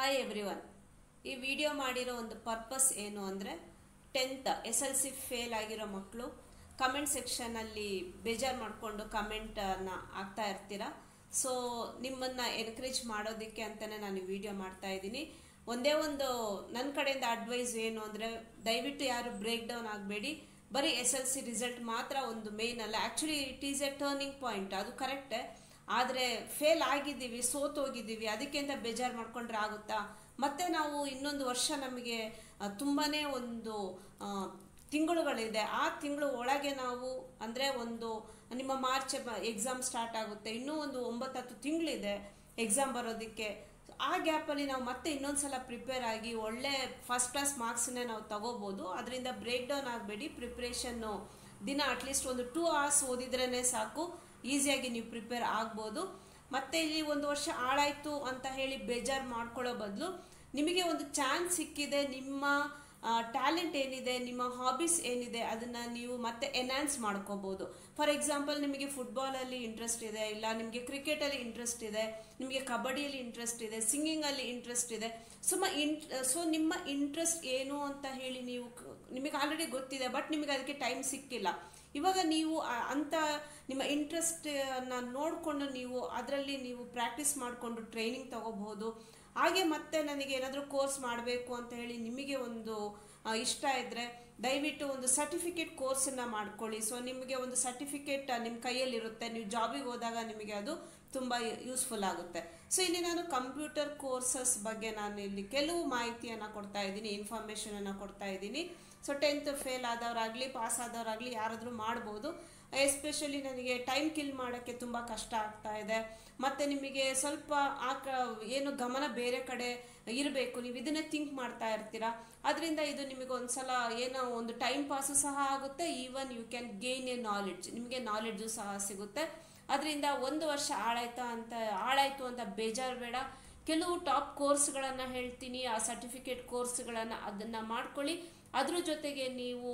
hi everyone ಈ video ಮಾಡಿರೋ ಒಂದು ಪರ್ಪಸ್ ಏನು ಅಂದರೆ tenth S L C fail ಆಗಿರೋ ಮಕ್ಕಳು ಕಮೆಂಟ್ ಸೆಕ್ಷನಲ್ಲಿ ಬೇಜಾರು ಮಾಡಿಕೊಂಡು ಕಮೆಂಟನ್ನು ಆಗ್ತಾ ಇರ್ತೀರಾ ಸೊ ನಿಮ್ಮನ್ನು ಎನ್ಕರೇಜ್ ಮಾಡೋದಕ್ಕೆ ಅಂತಲೇ ನಾನು ವಿಡಿಯೋ ಮಾಡ್ತಾ ಇದ್ದೀನಿ ಒಂದೇ ಒಂದು ನನ್ನ ಕಡೆಯಿಂದ ಅಡ್ವೈಸ್ ಏನು ಅಂದರೆ ದಯವಿಟ್ಟು ಯಾರು ಬ್ರೇಕ್ ಡೌನ್ ಆಗಬೇಡಿ ಬರೀ ಎಸ್ ಎಲ್ ಸಿ ರಿಸಲ್ಟ್ ಮಾತ್ರ ಒಂದು ಮೇನ್ ಅಲ್ಲ actually it is a turning point ಅದು ಕರೆಕ್ಟೇ ಆದರೆ ಫೇಲ್ ಆಗಿದ್ದೀವಿ ಸೋತೋಗಿದ್ದೀವಿ ಅದಕ್ಕೆ ಅಂತ ಬೇಜಾರು ಮಾಡ್ಕೊಂಡ್ರೆ ಆಗುತ್ತಾ ಮತ್ತೆ ನಾವು ಇನ್ನೊಂದು ವರ್ಷ ನಮಗೆ ಆ, ತುಂಬಾನೇ ಒಂದು ಆ, ತಿಂಗಳುಗಳಿದೆ ಆ ತಿಂಗಳು ಒಳಗೆ ನಾವು ಅಂದರೆ ಒಂದು ನಿಮ್ಮ ಮಾರ್ಚ್ ಎಕ್ಸಾಮ್ ಸ್ಟಾರ್ಟ್ ಆಗುತ್ತೆ ಇನ್ನೂ ಒಂದು ಒಂಬತ್ತು ಹತ್ತು ತಿಂಗಳಿದೆ ಎಕ್ಸಾಮ್ ಬರೋದಕ್ಕೆ ಆ ಗ್ಯಾಪಲ್ಲಿ ನಾವು ಮತ್ತೆ ಇನ್ನೊಂದ್ಸಲ ಪ್ರಿಪೇರ್ ಆಗಿ ಒಳ್ಳೆ ಫಸ್ಟ್ ಕ್ಲಾಸ್ ಮಾರ್ಕ್ಸನ್ನೇ ನಾವು ತಗೋಬೋದು ಅದರಿಂದ ಬ್ರೇಕ್ ಡೌನ್ ಆಗಬೇಡಿ ಪ್ರಿಪ್ರೇಷನ್ನು ದಿನ ಅಟ್ಲೀಸ್ಟ್ ಒಂದು ಟೂ ಅವರ್ಸ್ ಓದಿದ್ರೇ ಸಾಕು ಈಸಿಯಾಗಿ ನೀವು ಪ್ರಿಪೇರ್ ಆಗ್ಬೋದು ಮತ್ತೆ ಇಲ್ಲಿ ಒಂದು ವರ್ಷ ಹಾಳಾಯ್ತು ಅಂತ ಹೇಳಿ ಬೇಜಾರು ಮಾಡ್ಕೊಳ್ಳೋ ಬದಲು ನಿಮಗೆ ಒಂದು ಚಾನ್ಸ್ ಸಿಕ್ಕಿದೆ ನಿಮ್ಮ ಟ್ಯಾಲೆಂಟ್ ಏನಿದೆ ನಿಮ್ಮ ಹಾಬೀಸ್ ಏನಿದೆ ಅದನ್ನ ನೀವು ಮತ್ತೆ ಎನ್ಹಾನ್ಸ್ ಮಾಡ್ಕೋಬಹುದು ಫಾರ್ ಎಕ್ಸಾಂಪಲ್ ನಿಮಗೆ ಫುಟ್ಬಾಲಲ್ಲಿ ಇಂಟ್ರೆಸ್ಟ್ ಇದೆ ಇಲ್ಲ ನಿಮಗೆ ಕ್ರಿಕೆಟಲ್ಲಿ ಇಂಟ್ರೆಸ್ಟ್ ಇದೆ ನಿಮಗೆ ಕಬಡ್ಡಿಯಲ್ಲಿ ಇಂಟ್ರೆಸ್ಟ್ ಇದೆ ಸಿಂಗಿಂಗಲ್ಲಿ ಇಂಟ್ರೆಸ್ಟ್ ಇದೆ ಸುಮ್ಮ ಇಂಟ್ ಸೊ ನಿಮ್ಮ ಇಂಟ್ರೆಸ್ಟ್ ಏನು ಅಂತ ಹೇಳಿ ನೀವು ಕ- ನಿಮಗೆ ಆಲ್ರೆಡಿ ಗೊತ್ತಿದೆ ಬಟ್ ನಿಮಗೆ ಅದಕ್ಕೆ ಟೈಮ್ ಸಿಕ್ಕಿಲ್ಲ ಇವಾಗ ನೀವು ಆ- ಅಂತ ನಿಮ್ಮ ಇಂಟ್ರೆಸ್ಟ್ ನೋಡಿಕೊಂಡು ನೀವು ಅದರಲ್ಲಿ ನೀವು ಪ್ರಾಕ್ಟೀಸ್ ಮಾಡಿಕೊಂಡು ಟ್ರೈನಿಂಗ್ ತಗೋಬಹುದು ಹಾಗೆ ಮತ್ತೆ ನನಗೆ ಏನಾದರೂ ಕೋರ್ಸ್ ಮಾಡಬೇಕು ಅಂತ ಹೇಳಿ ನಿಮಗೆ ಒಂದು ಆ, ಇಷ್ಟ ಇದ್ದರೆ ದಯವಿಟ್ಟು ಒಂದು ಸರ್ಟಿಫಿಕೇಟ್ ಕೋರ್ಸನ್ನು ಮಾಡ್ಕೊಳ್ಳಿ ಸೊ ನಿಮಗೆ ಒಂದು ಸರ್ಟಿಫಿಕೇಟ್ ನಿಮ್ಮ ಕೈಯಲ್ಲಿರುತ್ತೆ ನೀವು ಜಾಬಿಗೆ ಹೋದಾಗ ನಿಮಗೆ ಅದು ತುಂಬ ಯೂಸ್ಫುಲ್ ಆಗುತ್ತೆ ಸೊ ಇಲ್ಲಿ ನಾನು ಕಂಪ್ಯೂಟರ್ ಕೋರ್ಸಸ್ ಬಗ್ಗೆ ನಾನು ಇಲ್ಲಿ ಕೆಲವು ಮಾಹಿತಿಯನ್ನು ಕೊಡ್ತಾ ಇದ್ದೀನಿ ಇನ್ಫಾರ್ಮೇಷನನ್ನು ಕೊಡ್ತಾ ಇದ್ದೀನಿ ಸೊ ಟೆಂತ್ ಫೇಲ್ ಆದವರಾಗಲಿ ಪಾಸ್ ಆದವರಾಗಲಿ ಯಾರಾದರೂ ಮಾಡ್ಬೋದು ಎಸ್ಪೆಷಲಿ ನನಗೆ ಟೈಮ್ ಕಿಲ್ ಮಾಡೋಕ್ಕೆ ತುಂಬ ಕಷ್ಟ ಆಗ್ತಾ ಇದೆ ಮತ್ತು ನಿಮಗೆ ಸ್ವಲ್ಪ ಆ ಕ ಏನು ಗಮನ ಬೇರೆ ಕಡೆ ಇರಬೇಕು ನೀವು ಇದನ್ನೇ ಥಿಂಕ್ ಮಾಡ್ತಾ ಇರ್ತೀರಾ ಅದರಿಂದ ಇದು ನಿಮಗೆ ಒಂದ್ಸಲ ಏನೋ ಒಂದು ಟೈಮ್ ಪಾಸು ಸಹ ಆಗುತ್ತೆ even you can gain a knowledge ನಿಮಗೆ ನಾಲೆಡ್ಜು ಸಹ ಸಿಗುತ್ತೆ ಅದರಿಂದ ಒಂದು ವರ್ಷ ಹಾಳಾಯ್ತಾ ಅಂತ ಹಾಳಾಯ್ತು ಅಂತ ಬೇಜಾರು ಬೇಡ ಕೆಲವು ಟಾಪ್ ಕೋರ್ಸ್ಗಳನ್ನು ಹೇಳ್ತೀನಿ ಆ ಸರ್ಟಿಫಿಕೇಟ್ ಕೋರ್ಸ್ಗಳನ್ನು ಅದನ್ನು ಮಾಡ್ಕೊಳ್ಳಿ ಅದ್ರ ಜೊತೆಗೆ ನೀವು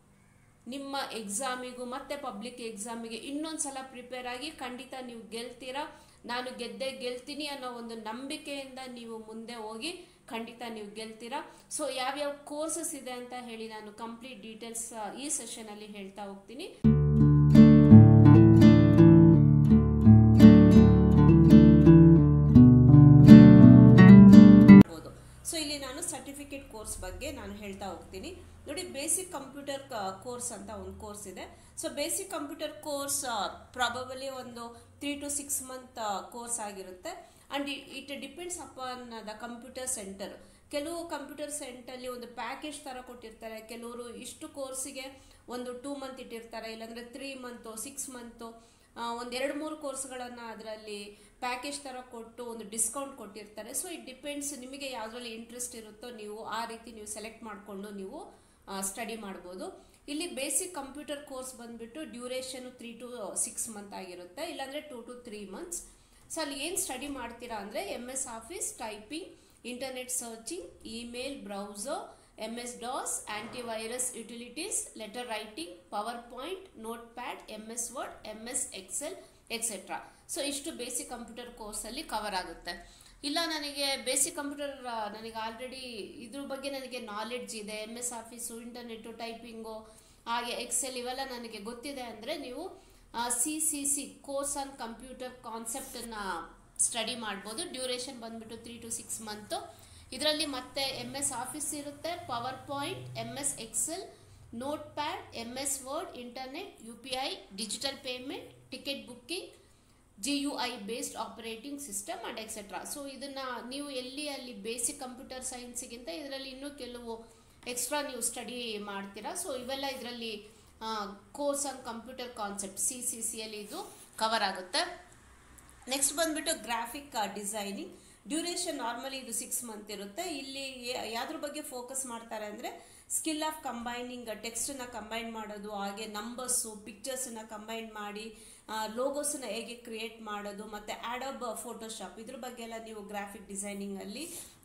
ನಿಮ್ಮ ಎಕ್ಸಾಮಿಗೂ ಮತ್ತೆ ಪಬ್ಲಿಕ್ ಎಕ್ಸಾಮಿಗೆ ಇನ್ನೊಂದು ಸಲ ಪ್ರಿಪೇರ್ ಆಗಿ ಖಂಡಿತ ನೀವು ಗೆಲ್ತೀರಾ ನಾನು ಗೆದ್ದೆ ಗೆಲ್ತೀನಿ ಅನ್ನೋ ಒಂದು ನಂಬಿಕೆಯಿಂದ ನೀವು ಮುಂದೆ ಹೋಗಿ ಖಂಡಿತ ನೀವು ಗೆಲ್ತೀರಾ ಸೊ ಯಾವ್ಯಾವ ಕೋರ್ಸಸ್ ಇದೆ ಅಂತ ಹೇಳಿ ನಾನು ಕಂಪ್ಲೀಟ್ ಡೀಟೇಲ್ಸ್ ಈ ಸೆಷನಲ್ಲಿ ಹೇಳ್ತಾ ಹೋಗ್ತೀನಿ ಮಾಡ್ಬೋದು ಸೊ ಇಲ್ಲಿ ನಾನು ಸರ್ಟಿಫಿಕೇಟ್ ಕೋರ್ಸ್ ಬಗ್ಗೆ ನಾನು ಹೇಳ್ತಾ ಹೋಗ್ತೀನಿ ನೋಡಿ ಬೇಸಿಕ್ ಕಂಪ್ಯೂಟರ್ ಕೋರ್ಸ್ ಅಂತ ಒಂದು ಕೋರ್ಸ್ ಇದೆ so basic computer course probably ಒಂದು three to six month course ಆಗಿರುತ್ತೆ and it depends upon the computer centre ಕೆಲವು ಕಂಪ್ಯೂಟರ್ ಸೆಂಟರ್ಲಿ ಒಂದು ಪ್ಯಾಕೇಜ್ ಥರ ಕೊಟ್ಟಿರ್ತಾರೆ ಕೆಲವರು ಇಷ್ಟು ಕೋರ್ಸಿಗೆ ಒಂದು ಟೂ ಮಂತ್ ಇಟ್ಟಿರ್ತಾರೆ ಇಲ್ಲಾಂದ್ರೆ ತ್ರೀ ಮಂತು ಸಿಕ್ಸ್ ಮಂತು ಒಂದು ಎರಡು ಮೂರು ಕೋರ್ಸ್ಗಳನ್ನು ಅದರಲ್ಲಿ ಪ್ಯಾಕೇಜ್ ಥರ ಕೊಟ್ಟು ಒಂದು ಡಿಸ್ಕೌಂಟ್ ಕೊಟ್ಟಿರ್ತಾರೆ ಸೊ ಇಟ್ ಡಿಪೆಂಡ್ಸ್ ನಿಮಗೆ ಯಾವುದ್ರಲ್ಲಿ ಇಂಟ್ರೆಸ್ಟ್ ಇರುತ್ತೋ ನೀವು ಆ ರೀತಿ ನೀವು ಸೆಲೆಕ್ಟ್ ಮಾಡಿಕೊಂಡು ನೀವು ಸ್ಟಡಿ ಮಾಡ್ಬೋದು ಇಲ್ಲಿ ಬೇಸಿಕ್ ಕಂಪ್ಯೂಟರ್ ಕೋರ್ಸ್ ಬಂದ್ಬಿಟ್ಟು duration three to six month ಆಗಿರುತ್ತೆ ಇಲ್ಲಾಂದ್ರೆ two to three months so ಅಲ್ಲಿ ಏನು ಸ್ಟಡಿ ಮಾಡ್ತೀರಾ ಅಂದರೆ M S Office typing internet searching email browser M S DOS antivirus utilities letter writing PowerPoint Notepad M S Word M S Excel etcetera so ಇಷ್ಟು basic computer ಕೋರ್ಸಲ್ಲಿ cover ಆಗುತ್ತೆ ಇಲ್ಲ ನನಗೆ ಬೇಸಿಕ್ ಕಂಪ್ಯೂಟರ್ ನನಗೆ already ಇದ್ರ ಬಗ್ಗೆ ನನಗೆ knowledge ಇದೆ M S Office internet typing ಹಾಗೆ ಎಕ್ಸೆಲ್ ಇವೆಲ್ಲ ನನಗೆ ಗೊತ್ತಿದೆ ಅಂದರೆ ನೀವು C C C course on computer ಕಾನ್ಸೆಪ್ಟನ್ನು ಸ್ಟಡಿ ಮಾಡ್ಬೋದು ಡ್ಯೂರೇಷನ್ ಬಂದ್ಬಿಟ್ಟು ತ್ರೀ ಟು ಸಿಕ್ಸ್ ಮಂತು ಇದರಲ್ಲಿ ಮತ್ತೆ ಎಮ್ ಎಸ್ ಆಫೀಸ್ ಇರುತ್ತೆ PowerPoint M S Excel Notepad M S Word internet U P I digital payment ticket booking G U I based operating system and etcetera so ಇದನ್ನ ನೀವು ಎಲ್ಲಿ ಅಲ್ಲಿ basic computer ಸೈನ್ಸಿಗಿಂತ ಇದರಲ್ಲಿ ಇನ್ನೂ ಕೆಲವು extra ನೀವು study ಮಾಡ್ತೀರಾ so ಇವೆಲ್ಲ ಇದರಲ್ಲಿ course on computer concept C C C ಅಲ್ಲಿ ಇದು ಕವರ್ ಆಗುತ್ತೆ ನೆಕ್ಸ್ಟ್ ಬಂದ್ಬಿಟ್ಟು ಗ್ರಾಫಿಕ್ ಡಿಸೈನಿಂಗ್ ಡ್ಯೂರೇಷನ್ ನಾರ್ಮಲಿ ಇದು ಸಿಕ್ಸ್ ಮಂತ್ ಇರುತ್ತೆ ಇಲ್ಲಿ ಯಾ- ಯಾವ್ದ್ರ ಬಗ್ಗೆ ಫೋಕಸ್ ಮಾಡ್ತಾರೆ ಅಂದರೆ ಸ್ಕಿಲ್ ಆಫ್ ಕಂಬೈನಿಂಗ್ ಟೆಕ್ಸ್ಟನ್ನ ಕಂಬೈನ್ ಮಾಡೋದು ಹಾಗೆ ನಂಬರ್ಸು ಪಿಕ್ಚರ್ಸನ್ನ ಕಂಬೈನ್ ಮಾಡಿ ಲೋಗೋಸನ್ನ ಹೇಗೆ ಕ್ರಿಯೇಟ್ ಮಾಡೋದು ಮತ್ತು ಆಡಬ್ ಫೋಟೋಶಾಪ್ ಇದ್ರ ಬಗ್ಗೆ ಎಲ್ಲ ನೀವು ಗ್ರಾಫಿಕ್ ಡಿಸೈನಿಂಗಲ್ಲಿ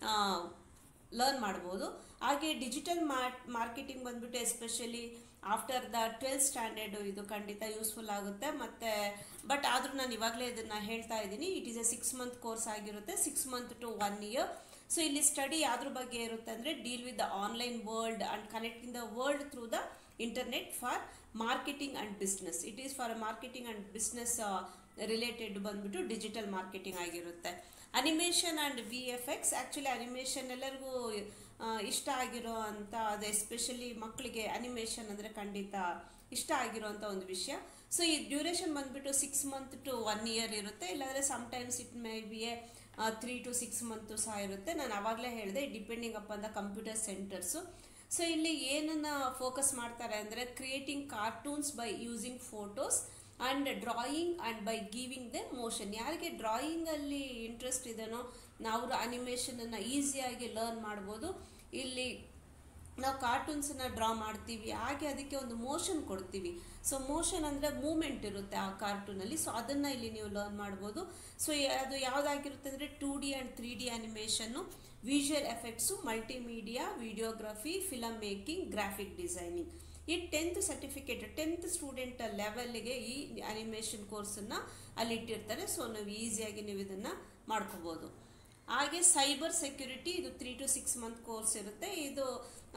ಲರ್ನ್ ಮಾಡ್ಬೋದು ಹಾಗೆ ಡಿಜಿಟಲ್ ಮಾರ್ಕೆಟಿಂಗ್ ಬಂದ್ಬಿಟ್ಟು especially after the twelfth standard ಇದು ಖಂಡಿತ ಯೂಸ್ಫುಲ್ ಆಗುತ್ತೆ ಮತ್ತೆ ಬಟ್ ಆದ್ರೂ ನಾನು ಇವಾಗಲೇ ಇದನ್ನ ಹೇಳ್ತಾ ಇದ್ದೀನಿ it is a six month course ಆಗಿರುತ್ತೆ six month to one year so ಇಲ್ಲಿ ಸ್ಟಡಿ ಯಾವ್ದ್ರ ಬಗ್ಗೆ ಇರುತ್ತೆ ಅಂದರೆ deal with the online world and connecting the world through the internet for marketing and business it is for marketing and business related ಬಂದ್ಬಿಟ್ಟು digital marketing ಆಗಿರುತ್ತೆ animation and V F X actually animation ಎಲ್ಲರಿಗೂ ಆ, ಇಷ್ಟ ಆಗಿರೋ ಅಂತ ಅದು especially ಮಕ್ಕಳಿಗೆ animation ಅಂದರೆ ಖಂಡಿತ ಇಷ್ಟ ಆಗಿರೋಂಥ ಒಂದು ವಿಷಯ ಸೊ ಈ ಡ್ಯೂರೇಷನ್ ಬಂದ್ಬಿಟ್ಟು six month to one year ಇರುತ್ತೆ ಇಲ್ಲಾಂದರೆ sometimes it may be a three to six month ಸಹ ಇರುತ್ತೆ ನಾನು ಆವಾಗಲೇ ಹೇಳಿದೆ depending up the computer centres so ಇಲ್ಲಿ ಏನನ್ನ ಫೋಕಸ್ ಮಾಡ್ತಾರೆ ಅಂದರೆ creating cartoons by using photos and drawing and by giving the motion ಯಾರಿಗೆ ಡ್ರಾಯಿಂಗಲ್ಲಿ ಇಂಟ್ರೆಸ್ಟ್ ಇದೆನೋ ನಾವು ಅನಿಮೇಷನನ್ನು ಈಸಿಯಾಗಿ ಲರ್ನ್ ಮಾಡ್ಬೋದು ಇಲ್ಲಿ ನಾವು ಕಾರ್ಟೂನ್ಸನ್ನ ಡ್ರಾ ಮಾಡ್ತೀವಿ ಹಾಗೆ ಅದಕ್ಕೆ ಒಂದು ಮೋಷನ್ ಕೊಡ್ತೀವಿ ಸೊ ಮೋಷನ್ ಅಂದರೆ ಮೂಮೆಂಟ್ ಇರುತ್ತೆ ಆ ಕಾರ್ಟೂನಲ್ಲಿ ಸೊ ಅದನ್ನು ಇಲ್ಲಿ ನೀವು ಲರ್ನ್ ಮಾಡ್ಬೋದು ಸೊ ಅದು ಯಾವುದಾಗಿರುತ್ತೆ ಅಂದರೆ two D and three D animation visual effects multimedia videography film making graphic designing ಈ ಟೆಂತ್ ಸರ್ಟಿಫಿಕೇಟ್ ಟೆಂತ್ ಸ್ಟೂಡೆಂಟ್ ಲೆವೆಲ್ಗೆ ಈ ಅನಿಮೇಷನ್ ಕೋರ್ಸನ್ನು ಅಲ್ಲಿ ಇಟ್ಟಿರ್ತಾರೆ ಸೊ ನೀವು ಈಸಿಯಾಗಿ ನೀವು ಇದನ್ನು ಮಾಡ್ಕೋಬೋದು ಹಾಗೆ ಸೈಬರ್ ಸೆಕ್ಯೂರಿಟಿ ಇದು three to six month course ಇರುತ್ತೆ ಇದು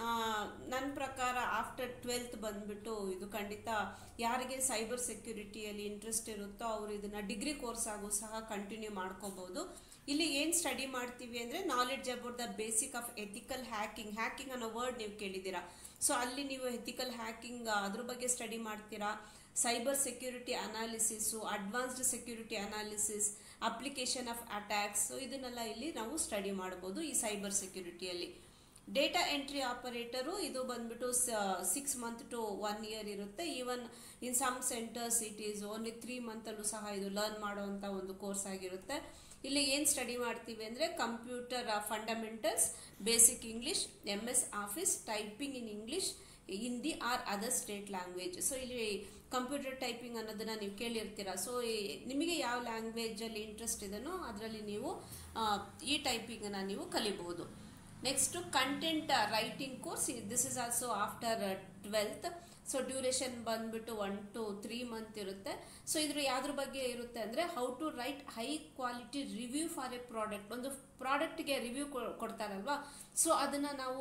ನನ್ನ ಪ್ರಕಾರ ಆಫ್ಟರ್ ಟ್ವೆಲ್ತ್ ಬಂದ್ಬಿಟ್ಟು ಇದು ಖಂಡಿತ ಯಾರಿಗೆ ಸೈಬರ್ ಸೆಕ್ಯೂರಿಟಿಯಲ್ಲಿ ಇಂಟ್ರೆಸ್ಟ್ ಇರುತ್ತೋ ಅವರು ಇದನ್ನು ಡಿಗ್ರಿ ಕೋರ್ಸ್ ಆಗು ಸಹ ಕಂಟಿನ್ಯೂ ಮಾಡ್ಕೋಬೋದು ಇಲ್ಲಿ ಏನು ಸ್ಟಡಿ ಮಾಡ್ತೀವಿ ಅಂದರೆ knowledge about the basic of ethical hacking hacking ಅನ್ನೋ ವರ್ಡ್ ನೀವು ಕೇಳಿದ್ದೀರಾ ಸೊ ಅಲ್ಲಿ ನೀವು ಎಥಿಕಲ್ ಹ್ಯಾಕಿಂಗ್ ಅದ್ರ ಬಗ್ಗೆ ಸ್ಟಡಿ ಮಾಡ್ತೀರಾ cyber security analysis advanced security analysis application of attacks so ಇದನ್ನೆಲ್ಲ ಇಲ್ಲಿ ನಾವು ಸ್ಟಡಿ ಮಾಡ್ಬೋದು ಈ ಸೈಬರ್ ಸೆಕ್ಯೂರಿಟಿಯಲ್ಲಿ ಡೇಟಾ ಎಂಟ್ರಿ ಆಪರೇಟರು ಇದು ಬಂದ್ಬಿಟ್ಟು six month to one year ಇರುತ್ತೆ even in some centres it is only three ಮಂತಲ್ಲೂ ಸಹ ಇದು ಲರ್ನ್ ಮಾಡುವಂಥ ಒಂದು ಕೋರ್ಸ್ ಆಗಿರುತ್ತೆ ಇಲ್ಲಿ ಏನು ಸ್ಟಡಿ ಮಾಡ್ತೀವಿ ಅಂದರೆ computer fundamentals basic English M S Office typing in English Hindi or other state language so ಇಲ್ಲಿ ಕಂಪ್ಯೂಟರ್ ಟೈಪಿಂಗ್ ಅನ್ನೋದನ್ನ ನೀವು ಕೇಳಿರ್ತೀರ ಸೊ ನಿಮಗೆ ಯಾವ ಲ್ಯಾಂಗ್ವೇಜಲ್ಲಿ ಇಂಟ್ರೆಸ್ಟ್ ಇದೆನೋ ಅದರಲ್ಲಿ ನೀವು ಆ, ಈ ಟೈಪಿಂಗನ್ನು ನೀವು ಕಲಿಬಹುದು next content writing course this is also after twelfth so duration ಬಂದ್ಬಿಟ್ಟು ಒನ್ ಟು ತ್ರೀ ಮಂತ್ ಇರುತ್ತೆ ಸೊ ಇದ್ರ ಯಾವ್ದ್ರ ಬಗ್ಗೆ ಇರುತ್ತೆ ಅಂದರೆ how to write high quality review for a product ಒಂದು ಪ್ರಾಡಕ್ಟ್ಗೆ ರಿವ್ಯೂ ಕೊಡ್ತಾರಲ್ವಾ ಸೊ ಅದನ್ನು ನಾವು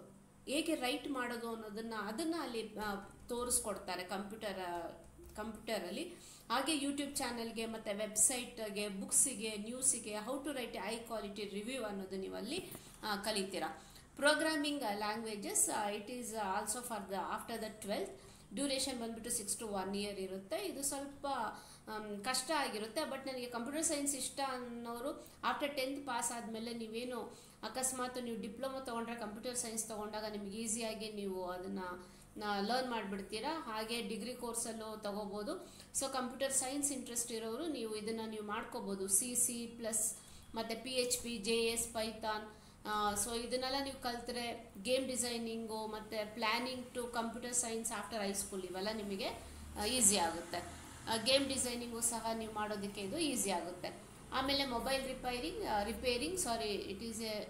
ಹೇಗೆ ರೈಟ್ ಮಾಡೋದು ಅನ್ನೋದನ್ನ ಅದನ್ನು ಅಲ್ಲಿ ಆ, ತೋರಿಸ್ಕೊಡ್ತಾರೆ ಕಂಪ್ಯೂಟರ್ ಕಂಪ್ಯೂಟರಲ್ಲಿ ಹಾಗೆ ಯೂಟ್ಯೂಬ್ ಚಾನಲ್ಗೆ ಮತ್ತು ವೆಬ್ಸೈಟ್ಗೆ ಬುಕ್ಸಿಗೆ ನ್ಯೂಸಿಗೆ how to write high quality review ಅನ್ನೋದು ನೀವು ಅಲ್ಲಿ ಆ, ಕಲಿತೀರಾ programming languages it is also for the after the twelfth duration ಬಂದ್ಬಿಟ್ಟು ಸಿಕ್ಸ್ ಟು ಒನ್ ಇಯರ್ ಇರುತ್ತೆ ಇದು ಸ್ವಲ್ಪ ಆಮ್, ಕಷ್ಟ ಆಗಿರುತ್ತೆ ಬಟ್ ನನಗೆ ಕಂಪ್ಯೂಟರ್ ಸೈನ್ಸ್ ಇಷ್ಟ ಅನ್ನೋರು ಆಫ್ಟರ್ ಟೆಂತ್ ಪಾಸ್ ಆದಮೇಲೆ ನೀವೇನು ಅಕಸ್ಮಾತ್ ನೀವು ಡಿಪ್ಲೊಮಾ ತೊಗೊಂಡ್ರೆ ಕಂಪ್ಯೂಟರ್ ಸೈನ್ಸ್ ತೊಗೊಂಡಾಗ ನಿಮ್ಗೆ ಈಸಿಯಾಗಿ ನೀವು ಅದನ್ನು ಲರ್ನ್ ಮಾಡಿಬಿಡ್ತೀರಾ ಹಾಗೆ ಡಿಗ್ರಿ ಕೋರ್ಸಲ್ಲೂ ತಗೋಬೋದು ಸೊ ಕಂಪ್ಯೂಟರ್ ಸೈನ್ಸ್ ಇಂಟ್ರೆಸ್ಟ್ ಇರೋರು ನೀವು ಇದನ್ನು ನೀವು ಮಾಡ್ಕೋಬೋದು ಸಿ ಸಿ ಪ್ಲಸ್ ಮತ್ತು P H P J S Python so ಇದನ್ನೆಲ್ಲ ನೀವು ಕಲ್ತ್ರೆ ಗೇಮ್ ಡಿಸೈನಿಂಗು ಮತ್ತು planning to computer science after high school ಇವೆಲ್ಲ ನಿಮಗೆ ಈಸಿ ಆಗುತ್ತೆ ಗೇಮ್ ಡಿಸೈನಿಂಗು ಸಹ ನೀವು ಮಾಡೋದಕ್ಕೆ ಇದು ಈಸಿ ಆಗುತ್ತೆ ಆಮೇಲೆ mobile repairing repairing sorry it is a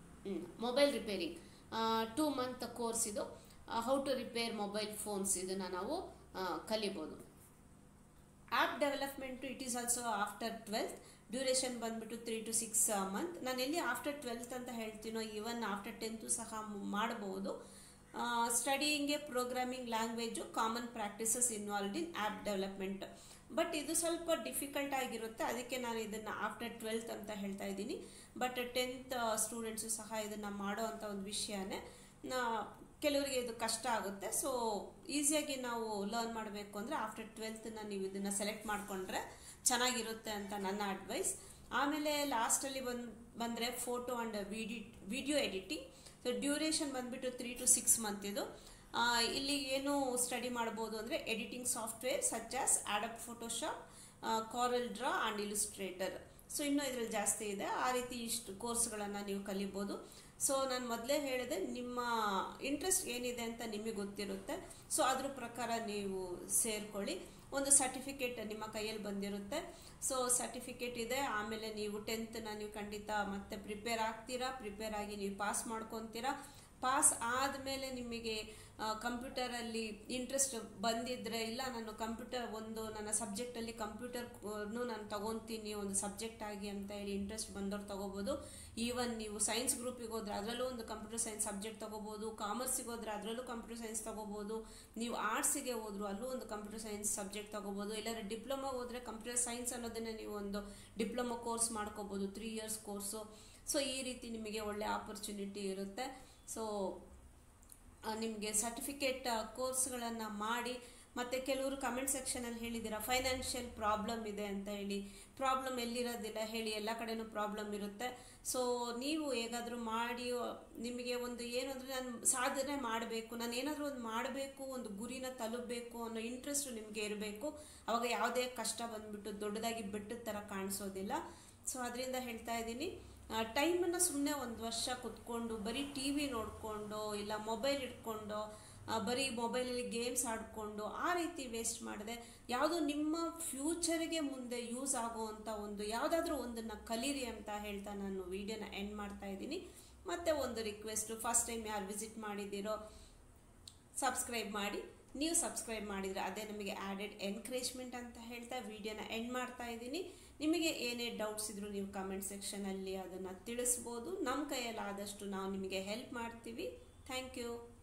mobile repairing two month course ಇದು how to repair mobile phones ಇದನ್ನು ನಾವು ಆ, ಕಲಿಬೋದು app development it is also after twelfth duration ಬಂದ್ಬಿಟ್ಟು ತ್ರೀ ಟು ಸಿಕ್ಸ್ ಮಂತ್ ನಾನು ಎಲ್ಲಿ ಆಫ್ಟರ್ ಟ್ವೆಲ್ತ್ ಅಂತ ಹೇಳ್ತೀನೋ even after tenth ಸಹ ಮಾಡಬಹುದು ಸ್ಟಡಿಯಿಂಗ್ಗೆ programming language common practices involved in app development but ಇದು ಸ್ವಲ್ಪ ಡಿಫಿಕಲ್ಟ್ ಆಗಿರುತ್ತೆ ಅದಕ್ಕೆ ನಾನು ಇದನ್ನು ಆಫ್ಟರ್ ಟ್ವೆಲ್ತ್ ಅಂತ ಹೇಳ್ತಾ ಇದ್ದೀನಿ ಬಟ್ ಟೆಂತ್ ಸ್ಟೂಡೆಂಟ್ಸು ಸಹ ಇದನ್ನು ಮಾಡೋ ಅಂಥ ಒಂದು ವಿಷಯನೇ ನಾ- ಕೆಲವರಿಗೆ ಇದು ಕಷ್ಟ ಆಗುತ್ತೆ ಸೊ ಈಸಿಯಾಗಿ ನಾವು ಲರ್ನ್ ಮಾಡಬೇಕು ಅಂದರೆ ಆಫ್ಟರ್ ಟ್ವೆಲ್ತ್ನ ನೀವು ಇದನ್ನು ಸೆಲೆಕ್ಟ್ ಮಾಡಿಕೊಂಡ್ರೆ ಚೆನ್ನಾಗಿರುತ್ತೆ ಅಂತ ನನ್ನ ಅಡ್ವೈಸ್ ಆಮೇಲೆ ಲಾಸ್ಟಲ್ಲಿ ಬಂದು ಬಂದರೆ ಫೋಟೋ ಆ್ಯಂಡ್ ವಿಡಿ ವಿಡಿಯೋ ಎಡಿಟಿಂಗ್ ಸೊ ಡ್ಯೂರೇಷನ್ ಬಂದುಬಿಟ್ಟು ತ್ರೀ ಟು ಸಿಕ್ಸ್ ಮಂತ್ ಇದು ಆ, ಇಲ್ಲಿ ಏನು ಸ್ಟಡಿ ಮಾಡ್ಬೋದು ಅಂದರೆ editing software such as Adobe Photoshop Corel draw and illustrator so ಇನ್ನೂ ಇದರಲ್ಲಿ ಜಾಸ್ತಿ ಇದೆ ಆ ರೀತಿ ಇಷ್ಟು ಕೋರ್ಸ್ಗಳನ್ನು ನೀವು ಕಲಿಬೋದು ಸೊ ನಾನು ಮೊದಲೇ ಹೇಳಿದೆ ನಿಮ್ಮ ಇಂಟ್ರೆಸ್ಟ್ ಏನಿದೆ ಅಂತ ನಿಮಗೆ ಗೊತ್ತಿರುತ್ತೆ ಸೊ ಅದ್ರ ಪ್ರಕಾರ ನೀವು ಸೇರ್ಕೊಳ್ಳಿ ಒಂದು ಸರ್ಟಿಫಿಕೇಟ್ ನಿಮ್ಮ ಕೈಯಲ್ಲಿ ಬಂದಿರುತ್ತೆ ಸೊ ಸರ್ಟಿಫಿಕೇಟ್ ಇದೆ ಆಮೇಲೆ ನೀವು ಟೆಂತ್ನ ನೀವು ಖಂಡಿತ ಮತ್ತೆ ಪ್ರಿಪೇರ್ ಆಗ್ತೀರಾ ಪ್ರಿಪೇರ್ ಆಗಿ ನೀವು ಪಾಸ್ ಮಾಡ್ಕೊತೀರಾ ಪಾಸ್ ಆದಮೇಲೆ ನಿಮಗೆ ಕಂಪ್ಯೂಟರಲ್ಲಿ ಇಂಟ್ರೆಸ್ಟ್ ಬಂದಿದ್ರೆ ಇಲ್ಲ ನಾನು ಕಂಪ್ಯೂಟರ್ ಒಂದು ನನ್ನ ಸಬ್ಜೆಕ್ಟಲ್ಲಿ ಕಂಪ್ಯೂಟರ್ನು ನಾನು ತಗೊತೀನಿ ಒಂದು ಸಬ್ಜೆಕ್ಟ್ ಆಗಿ ಅಂತ ಹೇಳಿ ಇಂಟ್ರೆಸ್ಟ್ ಬಂದವ್ರು ತಗೋಬೋದು ಈವನ್ ನೀವು ಸೈನ್ಸ್ ಗ್ರೂಪಿಗೆ ಹೋದ್ರೆ ಅದರಲ್ಲೂ ಒಂದು ಕಂಪ್ಯೂಟರ್ ಸೈನ್ಸ್ ಸಬ್ಜೆಕ್ಟ್ ತಗೋಬೋದು ಕಾಮರ್ಸಿಗೆ ಹೋದ್ರೆ ಅದರಲ್ಲೂ ಕಂಪ್ಯೂಟರ್ ಸೈನ್ಸ್ ತಗೋಬೋದು ನೀವು ಆರ್ಟ್ಸಿಗೆ ಹೋದ್ರು ಅಲ್ಲೂ ಒಂದು ಕಂಪ್ಯೂಟರ್ ಸೈನ್ಸ್ ಸಬ್ಜೆಕ್ಟ್ ತಗೋಬೋದು ಇಲ್ಲಾಂದ್ರೆ ಡಿಪ್ಲೊಮಾ ಹೋದ್ರೆ ಕಂಪ್ಯೂಟರ್ ಸೈನ್ಸ್ ಅನ್ನೋದನ್ನ ನೀವು ಒಂದು ಡಿಪ್ಲೊಮಾ ಕೋರ್ಸ್ ಮಾಡ್ಕೋಬೋದು ತ್ರೀ ಇಯರ್ಸ್ ಕೋರ್ಸು ಸೊ ಈ ರೀತಿ ನಿಮಗೆ ಒಳ್ಳೆ ಆಪರ್ಚುನಿಟಿ ಇರುತ್ತೆ ಸೊ ನಿಮಗೆ ಸರ್ಟಿಫಿಕೇಟ್ ಕೋರ್ಸ್ಗಳನ್ನು ಮಾಡಿ ಮತ್ತು ಕೆಲವರು ಕಮೆಂಟ್ ಸೆಕ್ಷನಲ್ಲಿ ಹೇಳಿದ್ದೀರಾ ಫೈನಾನ್ಷಿಯಲ್ ಪ್ರಾಬ್ಲಮ್ ಇದೆ ಅಂತ ಹೇಳಿ ಪ್ರಾಬ್ಲಮ್ ಎಲ್ಲಿರೋದಿಲ್ಲ ಹೇಳಿ ಎಲ್ಲ ಕಡೆನೂ ಪ್ರಾಬ್ಲಮ್ ಇರುತ್ತೆ ಸೊ ನೀವು ಹೇಗಾದರೂ ಮಾಡಿ ನಿಮಗೆ ಒಂದು ಏನು ಅಂದರೆ ನಾನು ಸಾಧನೆ ಮಾಡಬೇಕು ನಾನು ಏನಾದರೂ ಒಂದು ಮಾಡಬೇಕು ಒಂದು ಗುರಿನ ತಲುಪಬೇಕು ಅನ್ನೋ ಇಂಟ್ರೆಸ್ಟ್ ನಿಮಗೆ ಇರಬೇಕು ಅವಾಗ ಯಾವುದೇ ಕಷ್ಟ ಬಂದ್ಬಿಟ್ಟು ದೊಡ್ಡದಾಗಿ ಬೆಟ್ಟದ ಥರ ಕಾಣಿಸೋದಿಲ್ಲ ಸೊ ಅದರಿಂದ ಹೇಳ್ತಾ ಇದ್ದೀನಿ ಟೈಮನ್ನು ಸುಮ್ಮನೆ ಒಂದು ವರ್ಷ ಕುತ್ಕೊಂಡು ಬರೀ ಟಿ ವಿ ನೋಡಿಕೊಂಡು ಇಲ್ಲ ಮೊಬೈಲ್ ಇಟ್ಕೊಂಡು ಬರೀ ಮೊಬೈಲಲ್ಲಿ ಗೇಮ್ಸ್ ಆಡಿಕೊಂಡು ಆ ರೀತಿ ವೇಸ್ಟ್ ಮಾಡಿದೆ ಯಾವುದೋ ನಿಮ್ಮ ಫ್ಯೂಚರ್ಗೆ ಮುಂದೆ ಯೂಸ್ ಆಗುವಂಥ ಒಂದು ಯಾವುದಾದ್ರೂ ಒಂದನ್ನು ಕಲೀರಿ ಅಂತ ಹೇಳ್ತಾ ನಾನು ವಿಡಿಯೋನ ಎಂಡ್ ಮಾಡ್ತಾ ಇದ್ದೀನಿ ಮತ್ತೆ ಒಂದು ರಿಕ್ವೆಸ್ಟು ಫಸ್ಟ್ ಟೈಮ್ ಯಾರು ವಿಸಿಟ್ ಮಾಡಿದ್ದೀರೋ ಸಬ್ಸ್ಕ್ರೈಬ್ ಮಾಡಿ ನೀವು ಸಬ್ಸ್ಕ್ರೈಬ್ ಮಾಡಿದರೆ ಅದೇ ನಮಗೆ ಆ್ಯಡೆಡ್ ಎನ್ಕರೇಜ್ಮೆಂಟ್ ಅಂತ ಹೇಳ್ತಾ ವಿಡಿಯೋನ ಎಂಡ್ ಮಾಡ್ತಾ ಇದ್ದೀನಿ ನಿಮಗೆ ಏನೇ ಡೌಟ್ಸ್ ಇದ್ರೂ ನೀವು ಕಮೆಂಟ್ ಸೆಕ್ಷನಲ್ಲಿ ಅದನ್ನು ತಿಳಿಸ್ಬೋದು ನಮ್ಮ ಕೈಯಲ್ಲಿ ಆದಷ್ಟು ನಾವು ನಿಮಗೆ ಹೆಲ್ಪ್ ಮಾಡ್ತೀವಿ ಥ್ಯಾಂಕ್ ಯು